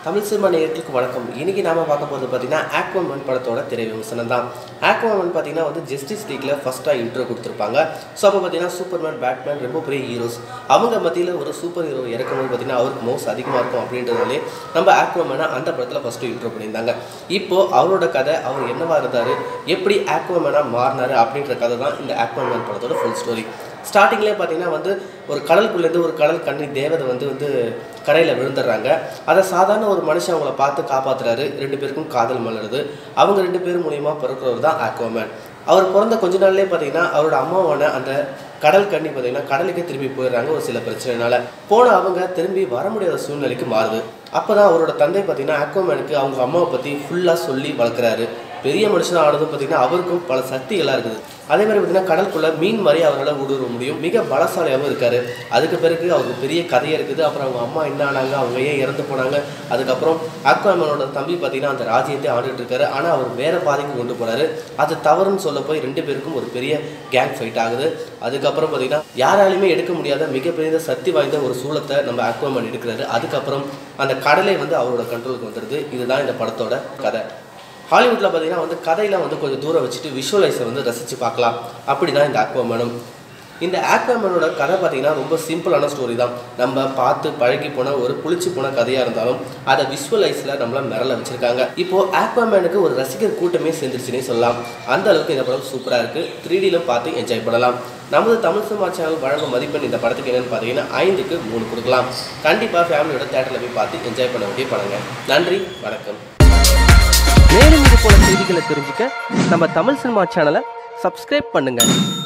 Tamil cinema நேயர்களுக்கு வணக்கம் இன்னைக்கு நாம பார்க்க போகிறது பார்த்தீங்கன்னா ஆக்வாமன் படத்தோட திரை விமர்சனம் தான் ஆக்வாமன் பார்த்தீங்கன்னா வந்து ஜஸ்டிஸ் லீக்ல ஃபர்ஸ்ட்டாக இன்ட்ரோ கொடுத்துருப்பாங்க ஸோ அப்போ பார்த்தீங்கன்னா சூப்பர்மேன் பேட்மேன் ரொம்ப பெரிய ஹீரோஸ் அவங்க மத்தியில் ஒரு சூப்பர் ஹீரோ இறக்கும்போது பார்த்தீங்கன்னா அவருக்கு மவுஸ் அதிகமாக இருக்கும் அப்படின்றதாலே நம்ம ஆக்வாமனை அந்த படத்தில் ஃபஸ்ட்டு இன்ட்ரோ பண்ணியிருந்தாங்க இப்போ அவரோட கதை அவர் என்னவா இருந்தார் எப்படி ஆக்வாமனாக மாறினாரு அப்படின்ற கதை தான் இந்த ஆக்வாமன் படத்தோட ஃபுல் ஸ்டோரி ஸ்டார்டிங்லேயே பார்த்தீங்கன்னா வந்து ஒரு கடலுக்குள்ளேருந்து ஒரு கடல் கண்ணி தேவதை வந்து வந்து கரையில் விழுந்துடுறாங்க அதை சாதாரண ஒரு மனுஷன் அவங்கள பார்த்து காப்பாத்துறாரு ரெண்டு பேருக்கும் காதல் மலருது அவங்க ரெண்டு பேரும் மூலியமா பிறக்கிறவர் தான் ஆக்வாமேன் அவர் பிறந்த கொஞ்ச நாள்லயே பார்த்தீங்கன்னா அவரோட அம்மாவான அந்த கடல் கண்ணி பார்த்தீங்கன்னா கடலுக்கே திரும்பி போயிடுறாங்க ஒரு சில பிரச்சனைனால போன அவங்க திரும்பி வர முடியாத சூழ்நிலைக்கு மாறுது அப்பதான் அவரோட தந்தை பார்த்தீங்கன்னா ஆக்வாமேனுக்கு அவங்க அம்மாவை பற்றி ஃபுல்லாக சொல்லி வளர்க்குறாரு பெரிய மனுஷனாக ஆனதும் பார்த்தீங்கன்னா அவருக்கும் பல சக்திகளாக இருக்குது அதே மாதிரி பார்த்தீங்கன்னா கடலுக்குள்ள மீன் மாதிரி அவரால் ஊடுருவ முடியும் மிக பலசாலியாகவும் இருக்காரு அதுக்கு பிறகு அவருக்கு பெரிய கதையே இருக்குது அப்புறம் அவங்க அம்மா என்ன ஆனாங்க அவங்க ஏன் இறந்து போனாங்க அதுக்கப்புறம் அக்வாமனோட தம்பி பார்த்தீங்கன்னா அந்த ராஜ்யத்தை ஆண்டுட்டு இருக்காரு ஆனால் அவர் வேற பாதைக்கு கொண்டு போறாரு அது தவறுன்னு சொல்ல போய் ரெண்டு பேருக்கும் ஒரு பெரிய கேங் ஃபைட் ஆகுது அதுக்கப்புறம் பார்த்தீங்கன்னா யாராலையுமே எடுக்க முடியாத மிகப்பெரிய சக்தி வாய்ந்த ஒரு சூளத்தை நம்ம அக்வாமன் எடுக்கிறாரு அதுக்கப்புறம் அந்த கடலை வந்து அவரோட கண்ட்ரோலுக்கு வந்துடுது இதுதான் இந்த படத்தோட கதை ஹாலிவுட்டில் பார்த்தீங்கன்னா வந்து கதையில வந்து கொஞ்சம் தூரம் வச்சுட்டு விஷுவலைஸை வந்து ரசித்து பார்க்கலாம் அப்படி தான் இந்த ஆக்வாமனும் இந்த ஆக்வாமனோட கதை பார்த்தீங்கன்னா ரொம்ப சிம்பிளான ஸ்டோரி தான் நம்ம பார்த்து பழகி போன ஒரு புளிச்சு போன கதையாக இருந்தாலும் அதை விஷுவலைஸில் நம்மள மிரள வச்சிருக்காங்க இப்போ ஆக்வாமேனுக்கு ஒரு ரசிகர் கூட்டமே சேர்ந்துருச்சுன்னே சொல்லலாம் அந்த அளவுக்கு இந்த படம் சூப்பராக இருக்குது த்ரீடியிலும் பார்த்து என்ஜாய் பண்ணலாம் நமது தமிழ் சினிமா சேனல் வழங்கும் மதிப்பெண் இந்த படத்துக்கு என்னன்னு பார்த்தீங்கன்னா ஐந்துக்கு மூணு கொடுக்கலாம் கண்டிப்பாக ஃபேமிலியோட தேட்டரில் போய் பார்த்து என்ஜாய் பண்ண வேண்டிய படங்க நன்றி வணக்கம் மேலும் இது போல செய்திகளை தெரிஞ்சுக்க நம்ம தமிழ் சினிமா சேனலை சப்ஸ்கிரைப் பண்ணுங்க